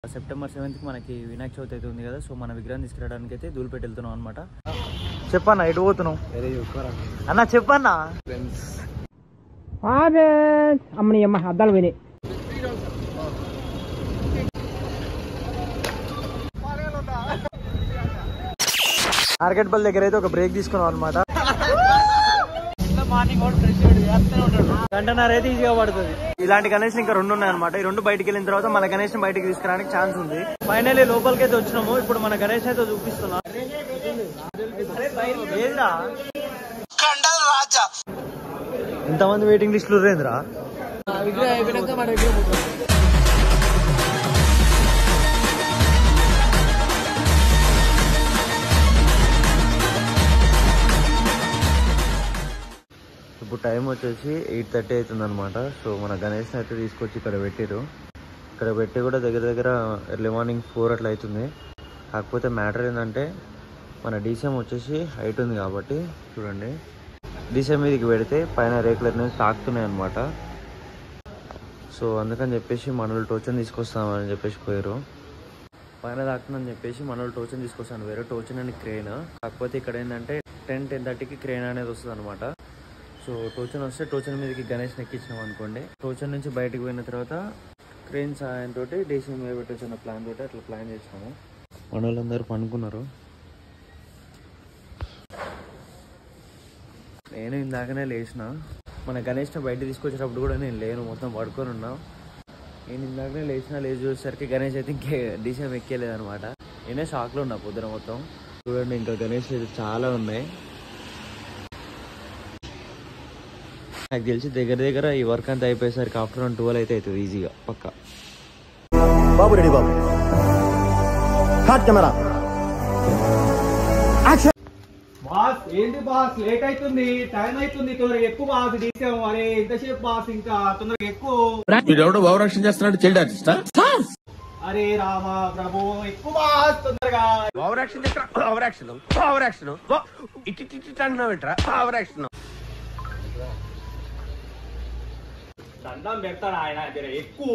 September సెవెంత్కి మనకి వినాయక చవితి అయితే ఉంది కదా సో మన విగ్రహం తీసుకురావడానికి అయితే ధూళిపేట వెళ్తున్నాం అనమాట చెప్పన్నా ఎటు పోతున్నావు అన్న చెప్పన్నా అమ్మని అమ్మ అద్దాలు పోయినాయి మార్కెట్ బల్ దగ్గర అయితే ఒక బ్రేక్ తీసుకున్నాం అనమాట గంటన్నర అయితే ఈజీగా పడుతుంది ఇలాంటి గణేష్ ఇంకా రెండు ఉన్నాయి అనమాట ఈ రెండు బయటికి వెళ్ళిన తర్వాత మన గణేష్ బయటికి తీసుకురావడానికి ఛాన్స్ ఉంది ఫైనల్లీ లోపలికి అయితే వచ్చినాము ఇప్పుడు మన గణేష్ అయితే చూపిస్తున్నా ఏదిరా? ఇంతమంది వెయిటింగ్ లిస్టులు రేంద్రా ఇప్పుడు టైం వచ్చేసి ఎయిట్ థర్టీ అవుతుంది అనమాట సో మన గణేష్ని అయితే తీసుకొచ్చి ఇక్కడ పెట్టారు ఇక్కడ పెట్టి కూడా దగ్గర దగ్గర ఎర్లీ మార్నింగ్ ఫోర్ అట్లా అవుతుంది కాకపోతే మ్యాటర్ ఏంటంటే మన డీసీఎం వచ్చేసి హైట్ ఉంది కాబట్టి చూడండి డీసీఎం మీదకి పెడితే పైన రేకులు అనేవి తాకుతున్నాయి అనమాట సో అందుకని చెప్పేసి మనోళ్ళు టోచన్ తీసుకొస్తామని చెప్పేసి పోయారు పైన తాకుతుందని చెప్పేసి మనోళ్ళు టోచన్ తీసుకొస్తాను వేరే టోచన్ అని క్రేన్ కాకపోతే ఇక్కడ ఏంటంటే టెన్ టెన్ థర్టీకి క్రేన్ అనేది వస్తుంది అనమాట సో టోచన్ వస్తే టోచన్ మీదకి గణేష్ ఎక్కించినాం అనుకోండి టోచన్ నుంచి బయటకు పోయిన తర్వాత క్రేన్ సహాయంతో డీసీ మీద పెట్టొచ్చిన ప్లాన్ తోటి అట్లా ప్లాన్ చేసినాము మన వాళ్ళందరూ పనుకున్నారు నేను ఇందాకనే లేచిన మన గణేష్ని బయట తీసుకొచ్చేటప్పుడు కూడా నేను లేను మొత్తం పడుకొని ఉన్నా నేను ఇందాకనే లేచిన లేచి చూసేసరికి గణేష్ అయితే ఇంకే డీసీఎం ఎక్కేలేదు అనమాట నేనే షాక్లో ఉన్నా పొద్దున మొత్తం చూడండి ఇంకా గణేష్ అయితే చాలా ఉన్నాయి నాకు తెలిసి దగ్గర దగ్గర ఈ వర్క్ అంతా అయిపోయేసరికి ఆఫ్టర్నూన్ ట్వెల్వ్ అయితే అవుతుంది ఈజీగా పక్క బాబు రెడీ బాబు హాట్ కెమెరా బాస్ ఏంటి బాస్ లేట్ అవుతుంది టైం అవుతుంది తొందరగా ఎక్కువ బాస్ డీసాం అరే ఎంతసేపు బాస్ ఇంకా తొందరగా ఎక్కువ వీడెవడో భావరక్షణ చేస్తున్నాడు చైల్డ్ ఆర్టిస్టా అరే రామ ప్రభు ఎక్కువ బాస్ తొందరగా భావరక్షణ భావరక్షణ భావరక్షణ ఇటు ఇటు ఇటు అంటున్నావు ఏంట్రా భావరక్షణ దండం పెడతాడు ఆయన జర ఎక్కువ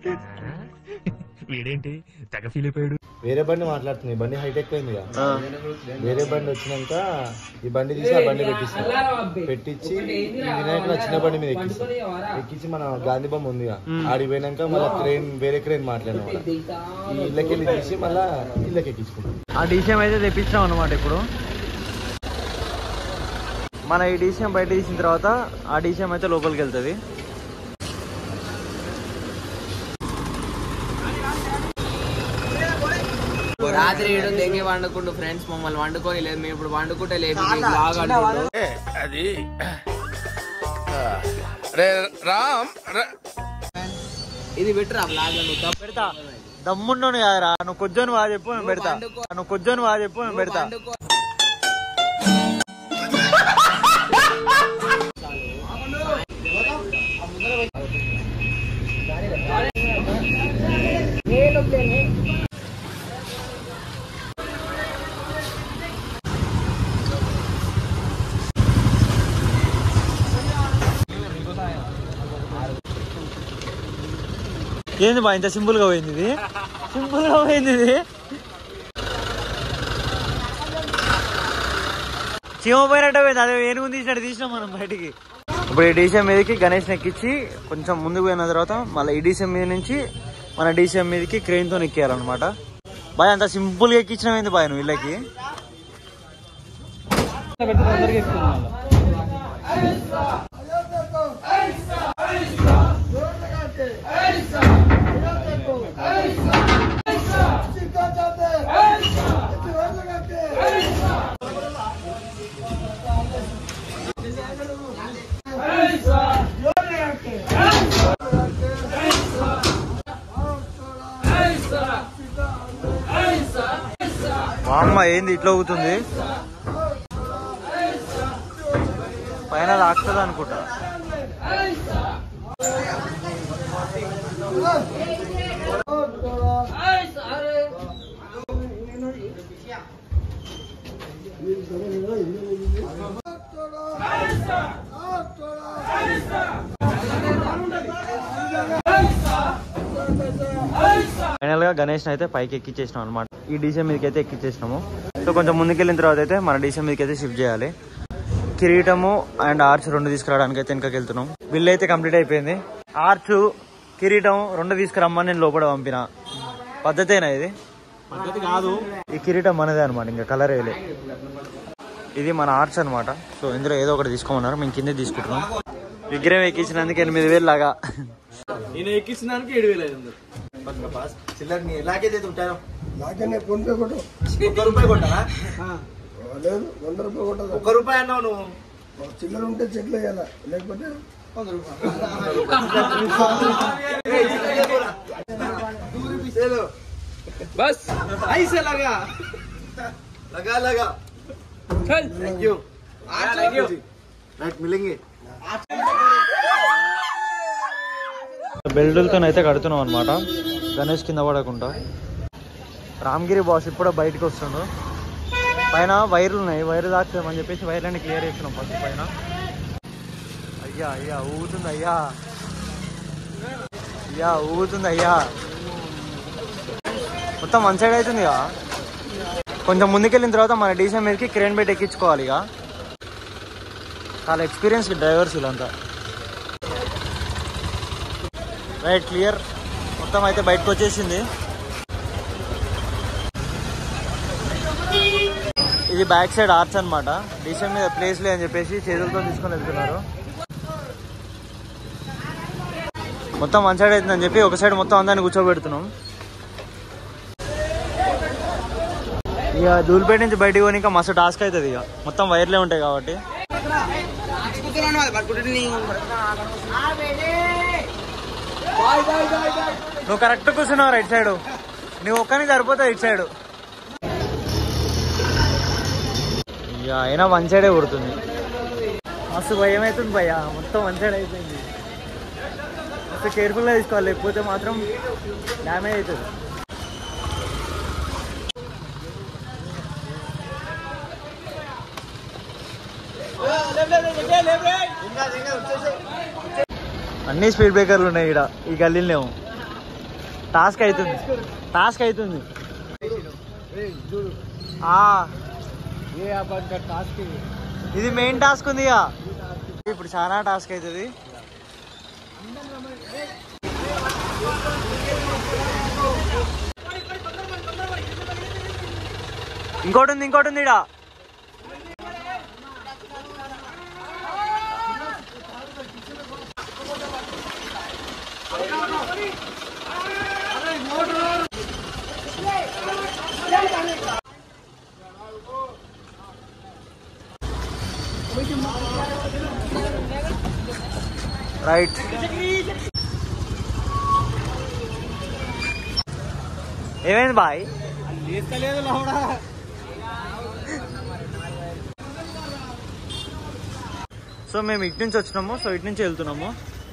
వేరే బండి మాట్లాడుతుంది ఈ బండి హైట్ ఎక్కువైంది వేరే బండి వచ్చినాక ఈ బండి తీసి ఆ బండి పెట్టిస్తాం పెట్టించి ఈ వినాయకుడు ఆ చిన్న బండి మీద ఎక్కిస్తాం ఎక్కించి మన గాంధీ బొమ్మ ఉంది ఆడికి పోయినాక మళ్ళీ క్రెయిన్ వేరే క్రెయిన్ మాట్లాడిన వాళ్ళ ఈ ఇళ్ళకి వెళ్ళి తీసి మళ్ళీ ఇళ్ళకి ఎక్కించుకుంటాం ఆ డీసీఎం అయితే తెప్పించాం అనమాట ఇప్పుడు మన ఈ డీసీఎం బయట తీసిన తర్వాత ఆ డీసీఎం అయితే లోపలికి వెళ్తుంది రాత్రి ఏడు దెంగి వండుకుంటూ ఫ్రెండ్స్ మమ్మల్ని వండుకొని లేదు మేము ఇప్పుడు వండుకుంటే లేదు బాగా అంటుండు. అది రే రామ్ రా- ఇది పెట్టురా బ్లాగ్ లో నువ్వు తప్పు పెడతా దమ్ముండోను కాదురా నువ్వు కొజ్జోని బాగా చెప్పు నేను పెడతా నువ్వు కొజ్జోని బాగా చెప్పు నేను పెడతా వండుకో ఏంది బా ఇంత సింపుల్ గా పోయింది ఇది సింపుల్ గా పోయింది ఇది చీమ పోయినట్టు పోయింది అదే ఏనుగు తీసినట్టు తీసినాం మనం బయటికి ఇప్పుడు ఈ డీసీఎం మీదకి గణేష్ ఎక్కించి కొంచెం ముందుకు పోయిన తర్వాత మళ్ళీ ఈ డీసీఎం మీద నుంచి మన డీసీఎం మీదకి క్రెయిన్ తో ఎక్కేయాలన్నమాట బాయ్ అంత సింపుల్ గా ఎక్కించినామైంది బాయ్ నువ్వు ఇళ్ళకి మా అమ్మ ఏంది ఇట్లా అవుతుంది పైన తాకుతుంది అనుకుంటా ఫైనల్ గా గణేష్ని అయితే పైకి ఎక్కించేసినాం అనమాట ఈ డీసీఎం మీదకి అయితే ఎక్కించేసినాము సో కొంచెం ముందుకెళ్ళిన తర్వాత అయితే మన డీసీఎం మీదకి అయితే షిఫ్ట్ చేయాలి కిరీటము అండ్ ఆర్చ్ రెండు తీసుకురావడానికి అయితే వెనకకి వెళ్తున్నాం బిల్ అయితే కంప్లీట్ అయిపోయింది ఆర్చ్ కిరీటం రెండు తీసుకురమ్మని నేను లోపల పంపిన పద్ధతేనా ఇది పద్ధతి కాదు ఈ కిరీటం మనదే అనమాట ఇంకా కలర్ వేయలే ఇది మన ఆర్ట్స్ అనమాట సో ఇందులో ఏదో ఒకటి తీసుకోమన్నారు మేము కిందే తీసుకుంటున్నాం విగ్రహం ఎక్కించినందుకు ఎనిమిది వేలు లాగా నేను ఎక్కించడానికి ఏడు వేల ఐదు వందలు చిల్లర నీ ఎలాగైతే ఉంటాను నాకనే ఫోన్ పే కొట్టు ఒక్క రూపాయి కొట్టాలా లేదు వంద రూపాయలు కొట్టదు ఒక్క రూపాయి అన్నావు నువ్వు చిల్లర ఉంటే చెట్లు వేయాలా లేకపోతే బస్ ఐస్ ఎలాగా లగా లగా చల్ థ్యాంక్ యూ రైట్ మిలింగి బెల్టులతో అయితే కడుతున్నాం అనమాట గణేష్ కింద పడకుండా రామగిరి బాస్ ఇప్పుడే బయటకు వస్తుండు పైన వైర్లు ఉన్నాయి వైర్లు దాచామని చెప్పేసి వైర్లన్నీ క్లియర్ చేస్తున్నాం ఫస్ట్ పైన అయ్యా అయ్యా ఊగుతుంది అయ్యా అయ్యా ఊగుతుంది అయ్యా మొత్తం వన్ సైడ్ అవుతుంది ఇక కొంచెం ముందుకెళ్ళిన తర్వాత మన డీసీ మీదకి క్రేన్ బెట్ ఎక్కించుకోవాలి ఇక చాలా ఎక్స్పీరియన్స్ డ్రైవర్స్ వీళ్ళంతా రైట్ క్లియర్ మొత్తం అయితే బయటకు వచ్చేసింది ఇది బ్యాక్ సైడ్ ఆర్చ్ అనమాట డీసెంట్ మీద ప్లేస్ లే అని చెప్పేసి చేతులతో తీసుకొని వెళ్తున్నారు మొత్తం వన్ సైడ్ అవుతుందని చెప్పి ఒక సైడ్ మొత్తం అందరిని కూర్చోబెడుతున్నాం ఇక ధూళిపేట నుంచి బయటికి పోనీ ఇంకా మస్తు టాస్క్ అవుతుంది ఇక మొత్తం వైర్లే ఉంటాయి కాబట్టి నువ్వు కరెక్ట్ కూర్చున్నావు రైట్ సైడ్ నువ్వు ఒక్కని సరిపోతావు ఇటు సైడ్ ఇక అయినా వన్ సైడే కొడుతుంది మస్తు భయం అవుతుంది భయ మొత్తం వన్ సైడ్ అయిపోయింది మస్తు కేర్ఫుల్గా తీసుకోవాలి లేకపోతే మాత్రం డ్యామేజ్ అవుతుంది అన్ని స్పీడ్ బ్రేకర్లు ఉన్నాయి ఇక్కడ ఈ గల్లీలో టాస్క్ అవుతుంది టాస్క్ అవుతుంది ఆ. ఇది మెయిన్ టాస్క్ ఉంది ఇక ఇప్పుడు చాలా టాస్క్ అవుతుంది ఇంకోటి ఉంది ఇంకోటి ఉంది ఇక్కడ రైట్ ఏమైంది బాయ్ తీసుకోలేదు లోడ సో మేము ఇటు నుంచి వచ్చినాము సో ఇటు నుంచి వెళ్తున్నాము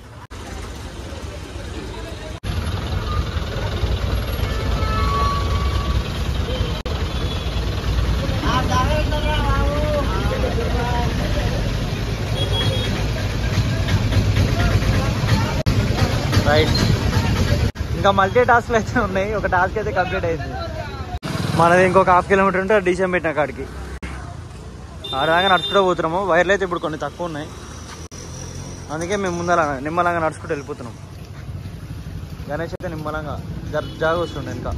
రైట్ ఇంకా మల్టీ టాస్క్లు అయితే ఉన్నాయి ఒక టాస్క్ అయితే కంప్లీట్ అయింది మనది ఇంకొక హాఫ్ కిలోమీటర్ ఉంటే డీసీఎం పెట్టిన కాడికి ఆడదాకా నడుచుకుంటూ పోతున్నాము వైర్లు అయితే ఇప్పుడు కొన్ని తక్కువ ఉన్నాయి అందుకే మేము ముందర నిమ్మలంగా నడుచుకుంటూ వెళ్ళిపోతున్నాం గణేష్ అయితే నిమ్మలంగా జర జాగ వస్తుండే ఇంకా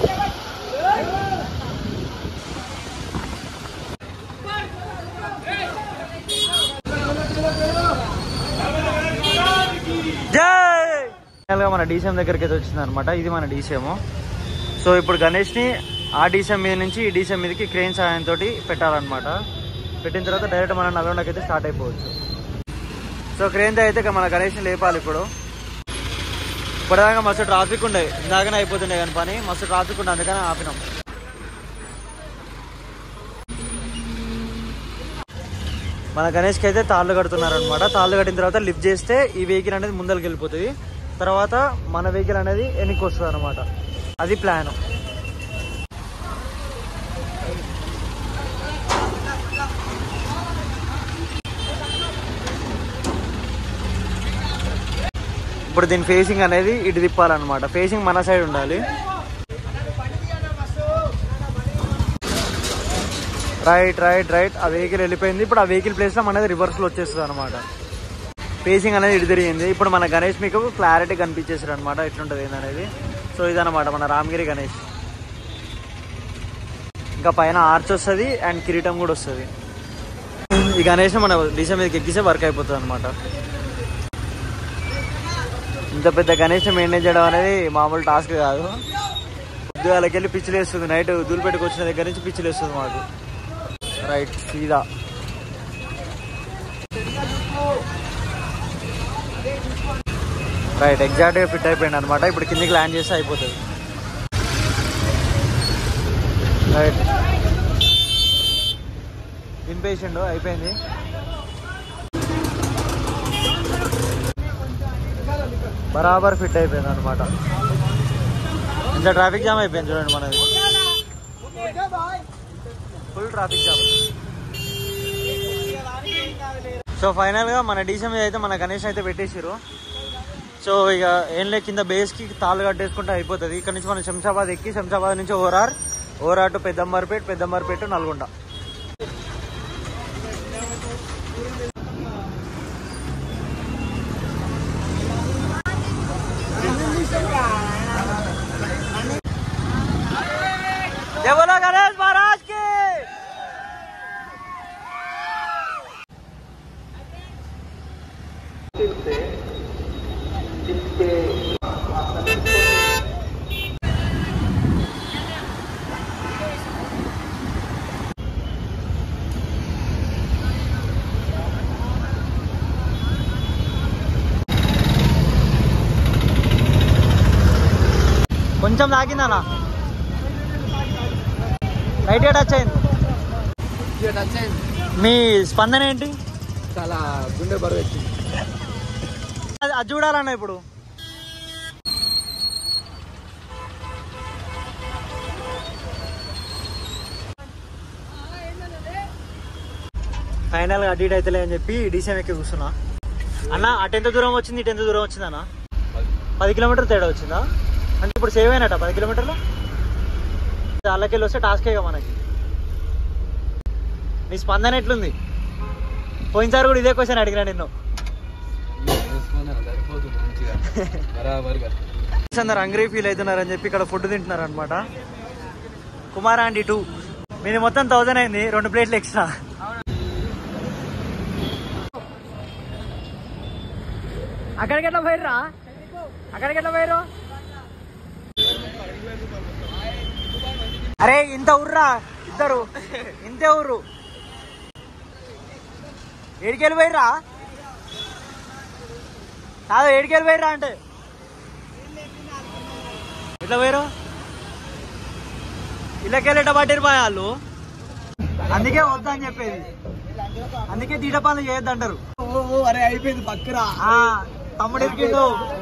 జై ఫైనల్గా మన డీసీఎం దగ్గరికి అయితే వచ్చింది అనమాట ఇది మన డీసీఎం సో ఇప్పుడు గణేష్ని ఆ డీసీఎం మీద నుంచి ఈ డీసీఎం మీదకి క్రెయిన్ సహాయంతో పెట్టాలన్నమాట పెట్టిన తర్వాత డైరెక్ట్ మన నల్గొండకి అయితే స్టార్ట్ అయిపోవచ్చు సో క్రెయిన్తో అయితే ఇక మన గణేష్ని లేపాలి ఇప్పుడు ఇప్పటిదాకా మస్తు ట్రాఫిక్ ఉండే ఇందాకనే అయిపోతుండే కానీ పని మస్తు ట్రాఫిక్ ఉండే అందుకని ఆపినాం మన గణేష్కి అయితే తాళ్ళు కడుతున్నారు అనమాట తాళ్ళు కట్టిన తర్వాత లిఫ్ట్ చేస్తే ఈ వెహికల్ అనేది ముందరికి వెళ్ళిపోతుంది తర్వాత మన వెహికల్ అనేది వెనక్కి వస్తుంది అనమాట అది ప్లాన్ ఇప్పుడు దీని ఫేసింగ్ అనేది ఇటు తిప్పాలన్నమాట ఫేసింగ్ మన సైడ్ ఉండాలి రైట్ రైట్ రైట్ ఆ వెహికల్ వెళ్ళిపోయింది ఇప్పుడు ఆ వెహికల్ ప్లేస్లో మనది రివర్స్లో వచ్చేస్తుంది అనమాట పేసింగ్ అనేది ఇటు తిరిగింది ఇప్పుడు మన గణేష్ మీకు క్లారిటీ కనిపించేసారు అనమాట ఎట్లుంటుంది ఏందనేది సో ఇదన్నమాట మన రామగిరి గణేష్ ఇంకా పైన ఆర్చ్ వస్తుంది అండ్ కిరీటం కూడా వస్తుంది ఈ గణేష్ మన డీసీ మీదకి ఎక్కిస్తే వర్క్ అయిపోతుంది అనమాట ఇంత పెద్ద గణేష్ మెయింటైన్ చేయడం అనేది మామూలు టాస్క్ కాదు పొద్దుగాలకి వెళ్ళి పిచ్చిలు వేస్తుంది నైట్ దూలిపెట్టుకు వచ్చిన దగ్గర నుంచి పిచ్చిలు వేస్తుంది మాకు రైట్ సీదా రైట్ ఎగ్జాక్ట్గా ఫిట్ అయిపోయింది అనమాట ఇప్పుడు కిందికి ల్యాండ్ చేస్తే అయిపోతుంది రైట్ దింపేసిండు అయిపోయింది బరాబర్ ఫిట్ అయిపోయింది అనమాట ఇంత ట్రాఫిక్ జామ్ అయిపోయింది చూడండి మనది ఫుల్ ట్రాఫిక్ జామ్ సో ఫైనల్గా మన డీసీ మీద అయితే మన గణేష్ అయితే పెట్టేసారు సో ఇక ఏం లే కింద బేస్కి తాళ్ళు కట్టేసుకుంటే అయిపోతుంది ఇక్కడ నుంచి మనం శంషాబాద్ ఎక్కి శంషాబాద్ నుంచి ORR ORR to Peddamberpet Peddamberpet to Nalgonda जय बोलो गणेश महाराज की కొంచెం తాగిందనా రైట్ టచ్ అయింది టచ్ అయింది మీ స్పందన ఏంటి చాలా గుండె బరువు ఎక్కింది అది అది చూడాలన్న ఇప్పుడు ఫైనల్ గా అటు ఇటు అవుతలే అని చెప్పి డీసీఎం ఎక్కి కూర్చున్నా అన్న అటు ఎంత దూరం వచ్చింది ఇటు ఎంత దూరం వచ్చింది అన్న పది కిలోమీటర్ తేడా వచ్చిందా అంటే ఇప్పుడు సేవ్ అయినట్ట పది కిలోమీటర్లు అల్లకెళ్ళి వస్తే టాస్కే ఇక మనకి నీ స్పందన ఎట్లుంది పోయినసారి కూడా ఇదే క్వశ్చన్ అడిగినా నిన్ను అందరు హంగ్రీ ఫీల్ అవుతున్నారు అని చెప్పి ఇక్కడ ఫుడ్ తింటున్నారు అనమాట కుమార్ ఆంటీ టూ మీది మొత్తం థౌజండ్ అయింది రెండు ప్లేట్లు ఎక్స్ట్రా అక్కడికి ఎట్లా పోయిర్రా అక్కడికి ఎట్లా పోయిరు అరే ఇంత ఉర్రా ఇద్దరు ఇంతే ఊర్రు ఏడికెళ్ళి పోయిర్రా కాదు ఏడికెళ్ళి పోయిర్రా అంటే ఇట్లా పోయారు ఇళ్ళకెళ్ళి ఎట్ట పట్టిరు పోయా వాళ్ళు అందుకే వద్దని చెప్పేది అందుకే తీట పనులు చేయొద్దు అంటారు అరే అయిపోయింది పక్కరా ఆ, తమ్ముడు ఇరికిండు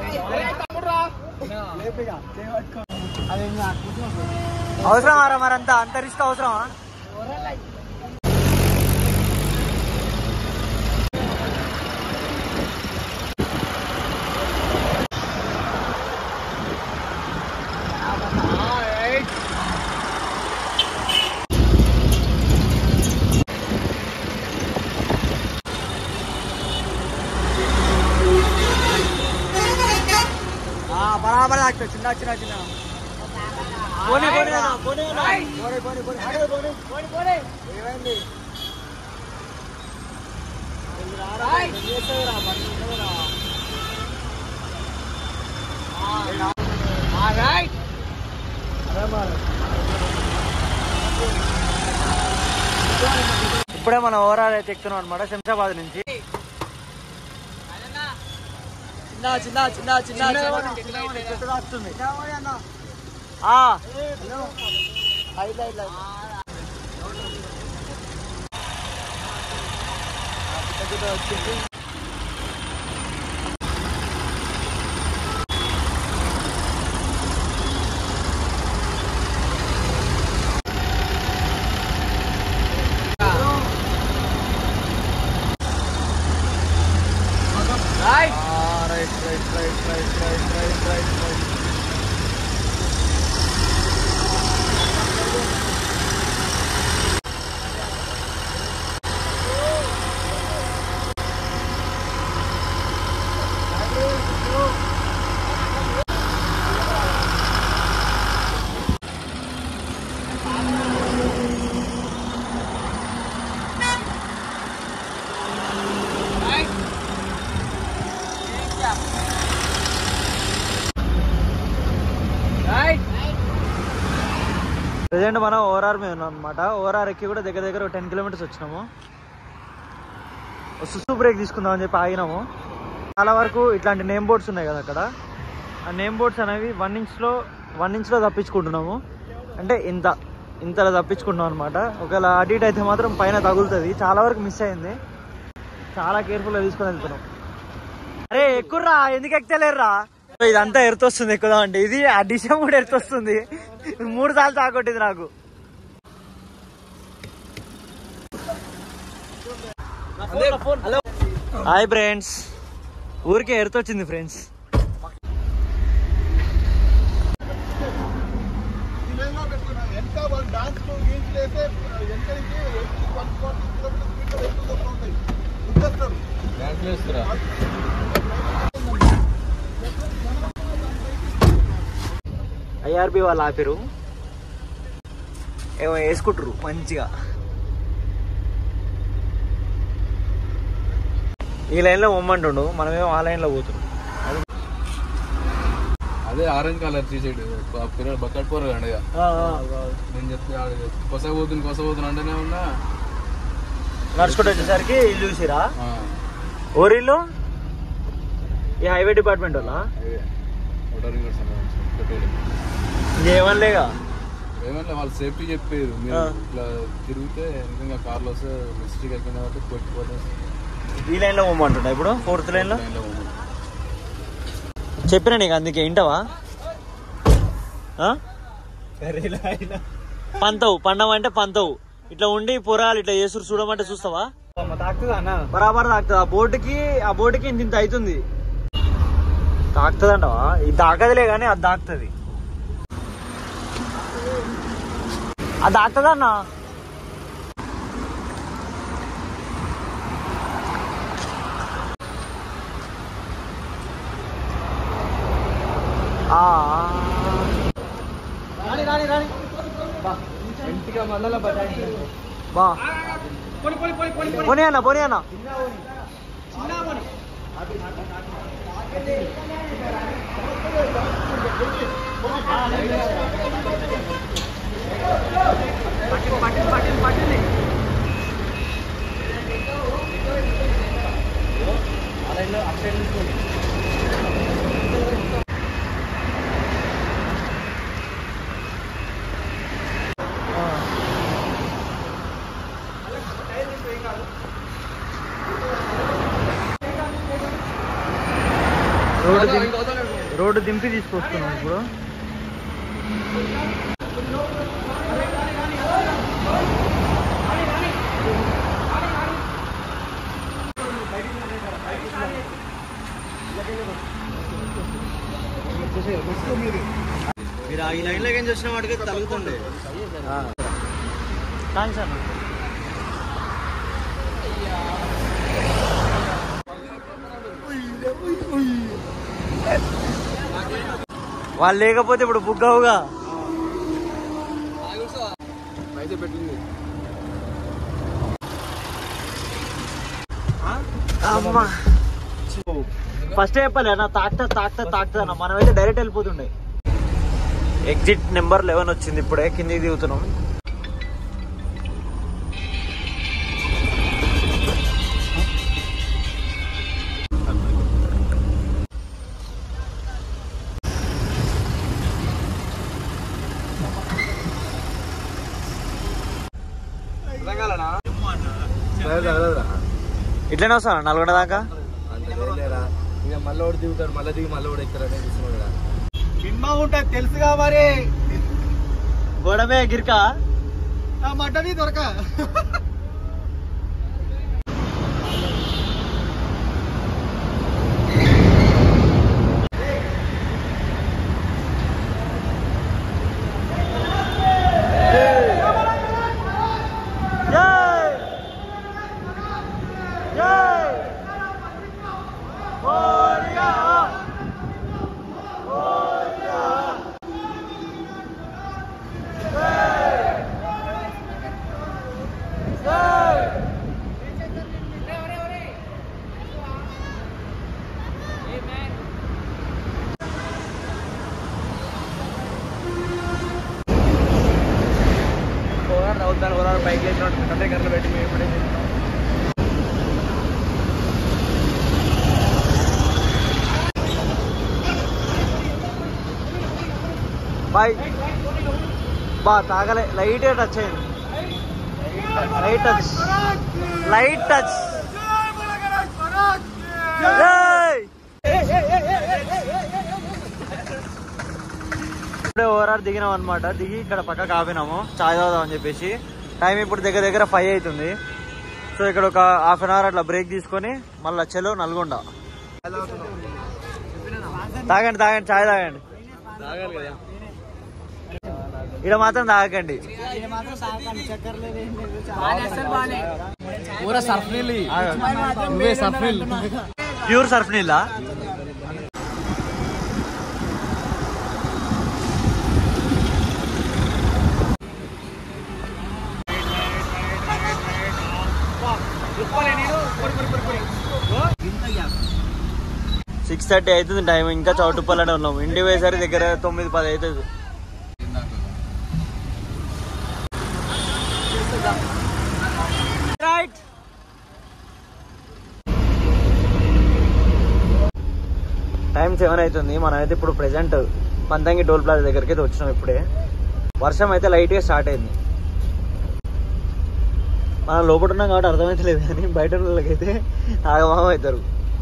అవసరమా రా మరంతా అంత రిస్క్ అవసరమా ఆ, బరాబర్ తాకుతా చిన్న చిన్న చిన్న పోనీ పోనీ అన్న, పోనీ అన్న. పోనీ పోనీ పోనీ అడే పోనీ పోనీ పోనీ ఏమైంది ఇది రారా, ఏం చేస్తావురా? బండి ఉండదురా. ఆ, రా. అదే మరి. ఇప్పుడే మనం ఓవరాల్ అయితే ఎక్కుతున్నాం అనమాట శంషాబాద్ నుంచి చిన్న చిన్న చిన్న చిన్న చిన్న చెట్టు తాకుతుంది ఆ. Light, light, light. ఆ, చిన్న చిన్న వచ్చింది. ఆ, right right right right right right right right present మనం ఓఆర్ఆర్ మీద ఉన్నాం అనమాట ఓఆర్ఆర్ ఎక్కి కూడా దగ్గర దగ్గర టెన్ కిలోమీటర్స్ వచ్చినాము సుసు బ్రేక్ తీసుకుందాం అని చెప్పి ఆగినాము చాలా వరకు ఇట్లాంటి నేమ్ బోర్డ్స్ ఉన్నాయి కదా అక్కడ ఆ నేమ్ బోర్డ్స్ అనేవి వన్ ఇంచ్లో వన్ ఇంచ్లో తప్పించుకుంటున్నాము అంటే ఇంత ఇంతలో తప్పించుకుంటున్నాం అనమాట ఒకవేళ అటు ఇటు అయితే మాత్రం పైన తగులుతుంది చాలా వరకు మిస్ అయింది చాలా కేర్ఫుల్గా తీసుకొని వెళ్తున్నాం అరే ఎక్కుర్రా ఎందుకు ఎక్కలేరురా ఇదంతా ఎరుతొస్తుంది ఎక్కుదాం అంటే ఇది ఆ డిషం కూడా ఎరుతొస్తుంది మూడు సార్లు తాకొట్టింది నాకు హాయ్ ఫ్రెండ్స్ ఊరికే ఎరుతొచ్చింది ఫ్రెండ్స్ ఎంత వాళ్ళు డాన్స్ గీన్స్ చేస్తే ఎంత వన్ ఫార్టీ కిలోమీటర్ స్పీడ్ ఎక్కువ తక్కువ ఉంటాయి గుర్తొస్తారు ఐఆర్బి వాళ్ళు ఆపిరు ఏమో వేసుకుంటారు మంచిగా ఈ లైన్లో పొమ్మంటుండు మనమేమో ఆ లైన్లో పోతున్నాం అదే ఆరెంజ్ కలర్ టీషర్ట్ పిల్లలు బకెట్ పోరు అండి నేను చెప్తే కొస పోతుంది కొస పోతుంది అంటేనే ఉన్నా నడుచుకుంటూ వచ్చేసరికి ఇల్లు చూసిరా ఆ, ఓరిల్లు ఈ హైవే డిపార్ట్మెంట్ వాళ్ళ అవే. ఓటరింగ్ కూడా సంబంధించి పెట్రోల్ ఏమనలేగా ఏమన్నా వాళ్ళు సేఫ్టీ చెప్పారు మీరు ఆ. ఇట్లా తిరిగితే నిజంగా కార్లో వస్తే మిస్టేక్ అయిపోయిన కాబట్టి కొట్టిపోతే ఈ లైన్లో పొమ్మంటుండ ఇప్పుడు ఫోర్త్ లైన్లో లైన్లో పోము. చెప్పినా నీకు అందుకే వింటావా ఆ? పంతవు పండవ అంటే పంతవు ఇట్లా ఉండి పొరాలు ఇట్లా చేసురు చూడమంటే చూస్తావా తాకుతుందా అన్న బరాబర్ తాకుతుంది ఆ బోటుకి ఆ బోటుకి ఇంత ఇంత అవుతుంది తాకుతుంది అంటవా ఇది తాకదులే కానీ అది తాకుతుంది అది తాకుతుంది అన్న ఆ. బా పోనీ అన్న పోనీ అన్న రోడ్డు దిం- రోడ్డు దింపి తీసుకొస్తున్నాం ఇప్పుడు మీరు ఆ ఈ లైన్లో ఏం చూసిన వాటికి తగ్గుతుండే థ్యాంక్స్ అన్న వాళ్ళు లేకపోతే ఇప్పుడు బుక్ అవుగా అయితే పెట్టింది అమ్మా ఫస్ట్ చెప్పాలి అన్న తాక్తా తాక్తా తాక్తా అన్న మనమైతే డైరెక్ట్ వెళ్ళిపోతుండే ఎగ్జిట్ నెంబర్ లెవెన్ వచ్చింది ఇప్పుడే కిందికి దిగుతున్నాం ఇట్లనే వస్తాను నల్గొండ దాకా ఇక మళ్ళీ ఒకటి దిగుతాడు మళ్ళీ దిగి మళ్ళీ ఒకటి ఎక్కుతారనే చూస్తున్నాడు కదా సినిమా ఉంటుంది తెలుసుగా మరి గోడమే గిరికా ఆ మటది దొరక Yay! Yay! Moria! Moria! Yay! Bike వేసిన కంటే గర్లు పెట్టి మేము ఇప్పుడే చేస్తాం బాయ్ బా తాగలే లైట్ టచ్ అయింది లైట్ టచ్ లైట్ టచ్ ఇప్పుడే ఓవరాల్ దిగినాం అనమాట దిగి ఇక్కడ పక్కకు ఆపినాము చాయ్ తాగుదాం అని చెప్పేసి టైం ఇప్పుడు దగ్గర దగ్గర ఫైవ్ అవుతుంది సో ఇక్కడ ఒక హాఫ్ అన్ అవర్ అట్లా బ్రేక్ తీసుకొని మళ్ళీ చెలో నల్గొండ తాగండి తాగండి చాయ్ తాగండి ఇక్కడ మాత్రం తాగకండి ప్యూర్ సర్ఫ్ నీళ్ళ సిక్స్ థర్టీ అవుతుంది టైం ఇంకా చౌటుప్పలనే ఉన్నాం ఇంటికి పోయేసరికి దగ్గర తొమ్మిది పది అవుతుంది రైట్ టైం సెవెన్ అవుతుంది మనం అయితే ఇప్పుడు ప్రెసెంట్ పంతంగి టోల్ ప్లాజా దగ్గరికి అయితే వచ్చినాం ఇప్పుడే వర్షం అయితే లైట్గా స్టార్ట్ అయింది మనం లోపల ఉన్నాం కాబట్టి అర్థమైతే లేదు కానీ బయట ఉన్న వాళ్ళకైతే ఆగమాగం అవుతారు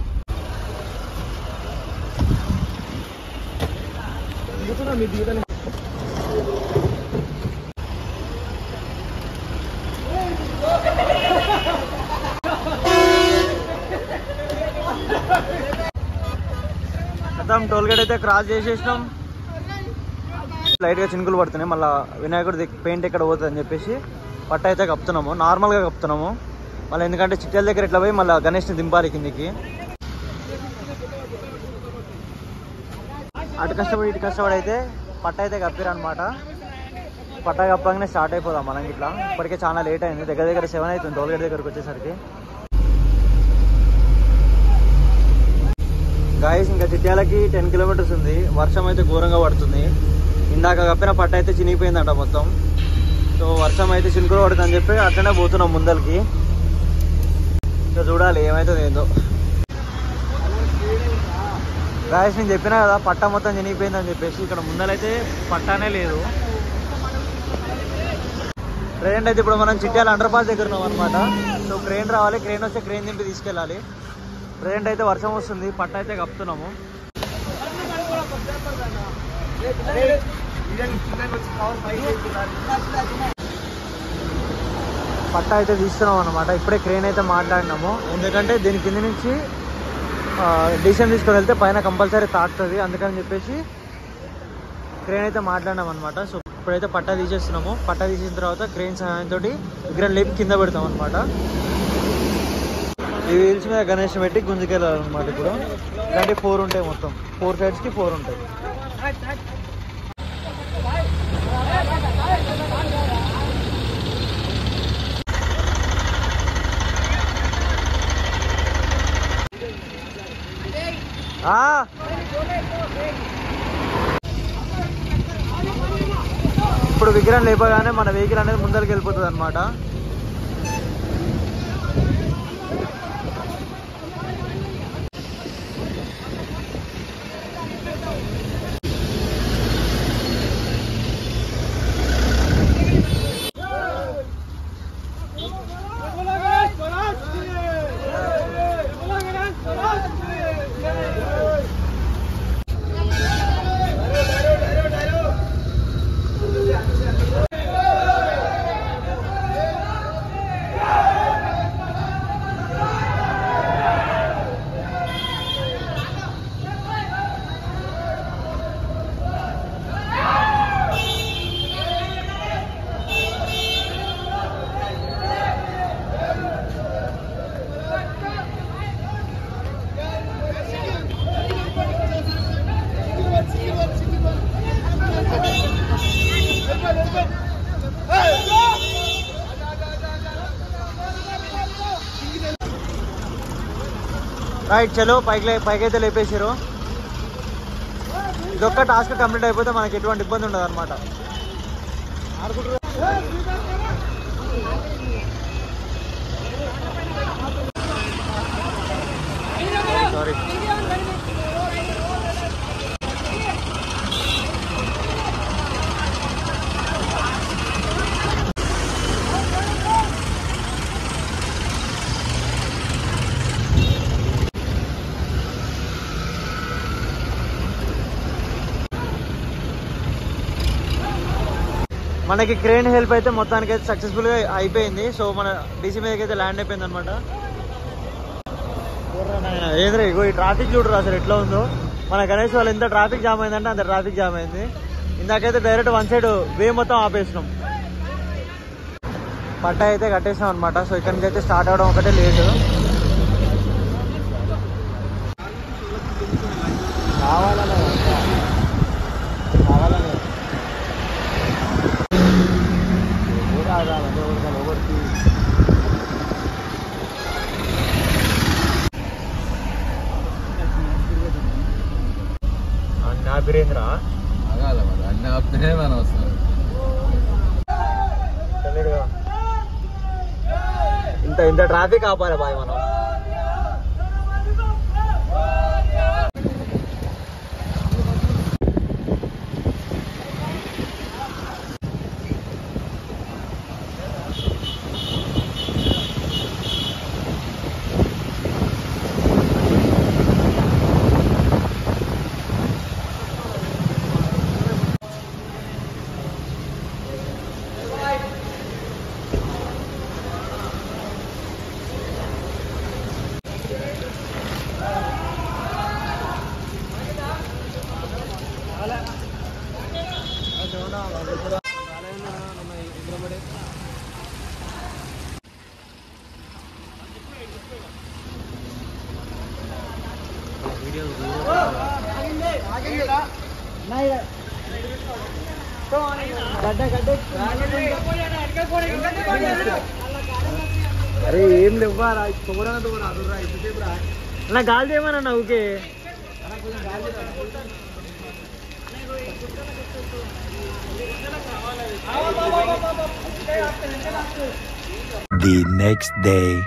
మొత్తం టోల్ గేట్ అయితే క్రాస్ చేసేసినాం లైట్ గా చినుకులు పడుతున్నాయి మళ్ళీ వినాయకుడి పెయింట్ ఎక్కడ పోతుంది అని చెప్పేసి పట్ట అయితే కప్పుతున్నాము నార్మల్ గా కప్పుతున్నాము మళ్ళీ ఎందుకంటే చిట్టెల దగ్గర ఇట్లా పోయి మళ్ళీ గణేష్ ని దింపాలి కిందికి అటు కష్టపడి ఇటు కష్టపడి అయితే పట్ట అయితే కప్పిరు అనమాట పట్ట కప్పగానే స్టార్ట్ అయిపోదాం మనం ఇట్లా ఇప్పటికే చాలా లేట్ అయింది దగ్గర దగ్గర సెవెన్ అవుతుంది టోల్ గేట్ దగ్గరకు వచ్చేసరికి గాయస్ ఇంకా చిట్యాలకి టెన్ కిలోమీటర్స్ ఉంది వర్షం అయితే ఘోరంగా పడుతుంది ఇందాక కప్పిన పట్ట అయితే చినిగిపోయిందంట మొత్తం సో వర్షం అయితే చినుకులు పడుతుందని చెప్పి అట్లనే పోతున్నాం ముందరికి ఇంకా చూడాలి ఏమైతుంది ఏందో గాయస్ నేను చెప్పినా కదా పట్ట మొత్తం చినిగిపోయిందని చెప్పేసి ఇక్కడ ముందలైతే పట్టానే లేదు ప్రజెంట్ అయితే ఇప్పుడు మనం చిట్యాల అండర్ పాస్ దగ్గర ఉన్నాం అనమాట సో క్రెయిన్ రావాలి క్రెయిన్ వస్తే క్రెయిన్ దింపి తీసుకెళ్ళాలి ప్రజెంట్ అయితే వర్షం వస్తుంది పట్ట అయితే కప్పుతున్నాము పట్ట అయితే తీస్తున్నాం అనమాట ఇప్పుడే క్రెయిన్ అయితే మాట్లాడినాము ఎందుకంటే దీని కింద నుంచి డిసిషన్ తీసుకొని వెళ్తే పైన కంపల్సరీ తాకుతుంది అందుకని చెప్పేసి క్రెయిన్ అయితే మాట్లాడినాం అనమాట సో ఇప్పుడైతే పట్ట తీసేస్తున్నాము పట్ట తీసిన తర్వాత క్రెయిన్ సహాయంతో విగ్రహం లేపి కింద పెడతాం అనమాట ఈ వీల్స్ మీద గణేష్ పెట్టి గుంజుకెళ్ళాలన్నమాట ఇప్పుడు ఇలాంటి ఫోర్ ఉంటాయి మొత్తం ఫోర్ సైడ్స్ కి ఫోర్ ఉంటాయి ఆ ఇప్పుడు విగ్రహం లేపగానే మన వెహికల్ అనేది ముందరికి వెళ్ళిపోతుంది అనమాట రైట్ చలో పైకి లే- పైకి అయితే లేపేసారు ఇదొక్క టాస్క్ కంప్లీట్ అయిపోతే మనకి ఎటువంటి ఇబ్బంది ఉండదు అనమాట మనకి క్రేన్ హెల్ప్ అయితే మొత్తానికి అయితే సక్సెస్ఫుల్గా అయిపోయింది సో మన డీసీ మీదకి అయితే ల్యాండ్ అయిపోయింది అనమాట ఏదిరా ఇగో ఈ ట్రాఫిక్ చూడరు అసలు ఎట్లా ఉందో మన గణేష్ వాళ్ళు ఎంత ట్రాఫిక్ జామ్ అయిందంటే అంత ట్రాఫిక్ జామ్ అయింది ఇందాకైతే డైరెక్ట్ వన్ సైడ్ వే మొత్తం ఆపేసినాం పట్ట అయితే కట్టేసాం అనమాట సో ఇక్కడి నుంచి అయితే స్టార్ట్ అవడం ఒకటే లేటు కావాలనే కావాలనే ఒకటి నా బిరేంద్రా ఆగాల మరి అన్ని ఆపితేనే మనం వస్తుంది ఇంత ఇంత ట్రాఫిక్ ఆపాలి బాయ్ మనం అరే ఏం లేవ్వారా తోరా తోరా అదురా ఇంతసేపు రా నా గాలి చేయమన్నా ఊకే The next day.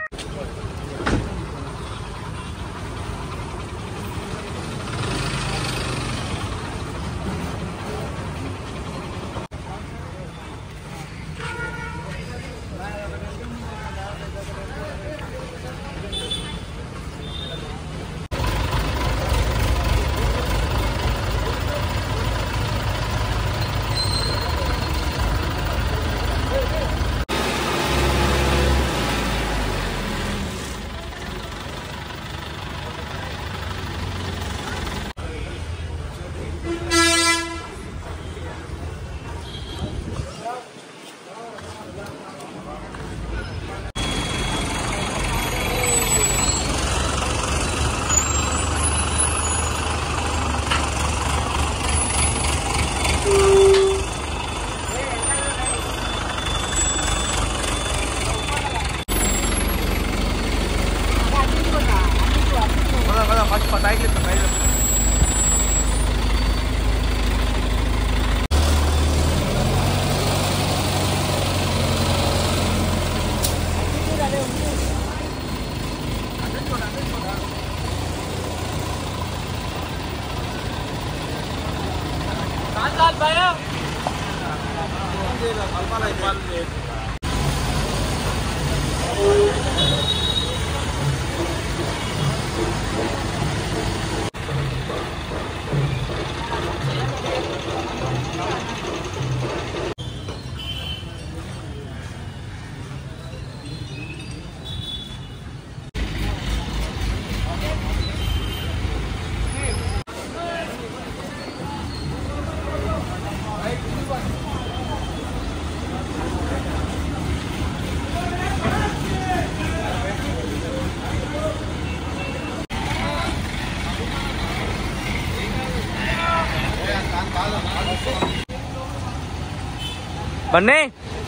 బన్నీ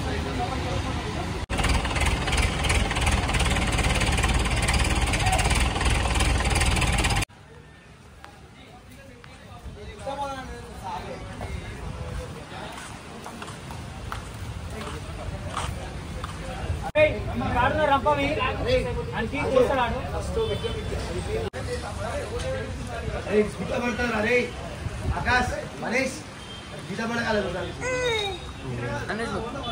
అరే ఆకాశ్ మనీష్ గీత పడగాలి